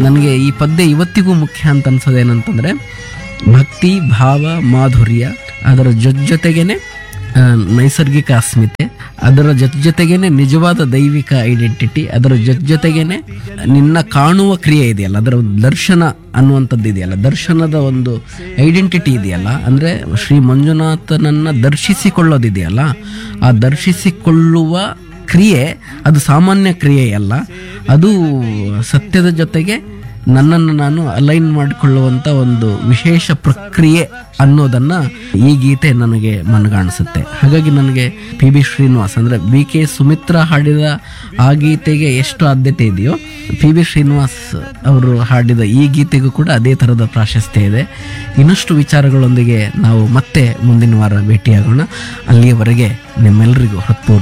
ನನಗೆ ಈ ಪದ್ಯ ಇವತ್ತಿಗೂ ಮುಖ್ಯ ಅಂತ ಅನ್ಸೋದೇನಂತಂದ್ರೆ ಭಕ್ತಿ ಭಾವ ಮಾಧುರ್ಯ ಅದರ ಜೊತೆಗೇನೆ ಆ, ನೈಸರ್ಗಿಕ ಅಸ್ಮಿತೆ ಅದರ ಜೊತೆ ಜೊತೆಗೇನೆ ನಿಜವಾದ ದೈವಿಕ ಐಡೆಂಟಿಟಿ ಅದರ ಜೊತೆ ಜೊತೆಗೇನೆ ನಿನ್ನ ಕಾಣುವ ಕ್ರಿಯೆ ಇದೆಯಲ್ಲ ಅದರ ಒಂದು ದರ್ಶನ ಅನ್ನುವಂಥದ್ದು ಇದೆಯಲ್ಲ ದರ್ಶನದ ಒಂದು ಐಡೆಂಟಿಟಿ ಇದೆಯಲ್ಲ ಅಂದ್ರೆ ಶ್ರೀ ಮಂಜುನಾಥನನ್ನ ದರ್ಶಿಸಿಕೊಳ್ಳೋದಿದೆಯಲ್ಲ ಆ ದರ್ಶಿಸಿಕೊಳ್ಳುವ ಕ್ರಿಯೆ ಅದು ಸಾಮಾನ್ಯ ಕ್ರಿಯೆಯಲ್ಲ ಅದು ಸತ್ಯದ ಜೊತೆಗೆ ನನ್ನನ್ನು ನಾನು ಅಲೈನ್ ಮಾಡಿಕೊಳ್ಳುವಂತ ಒಂದು ವಿಶೇಷ ಪ್ರಕ್ರಿಯೆ ಅನ್ನೋದನ್ನ ಈ ಗೀತೆ ನನಗೆ ಮನಗಾಣಿಸುತ್ತೆ ಹಾಗಾಗಿ ನನಗೆ ಪಿ ಬಿ ಶ್ರೀನಿವಾಸ್ ಅಂದ್ರೆ ಬಿ ಕೆ ಸುಮಿತ್ರಾ ಹಾಡಿದ ಆ ಗೀತೆಗೆ ಎಷ್ಟು ಆದ್ಯತೆ ಇದೆಯೋ ಪಿ ಬಿ ಶ್ರೀನಿವಾಸ್ ಅವರು ಹಾಡಿದ ಈ ಗೀತೆಗೂ ಕೂಡ ಅದೇ ಥರದ ಪ್ರಾಶಸ್ತ್ಯ ಇದೆ ಇನ್ನಷ್ಟು ವಿಚಾರಗಳೊಂದಿಗೆ ನಾವು ಮತ್ತೆ ಮುಂದಿನ ವಾರ ಭೇಟಿಯಾಗೋಣ ಅಲ್ಲಿಯವರೆಗೆ ನಿಮ್ಮೆಲ್ಲರಿಗೂ ಹೃತ್ಪೂರ್ವ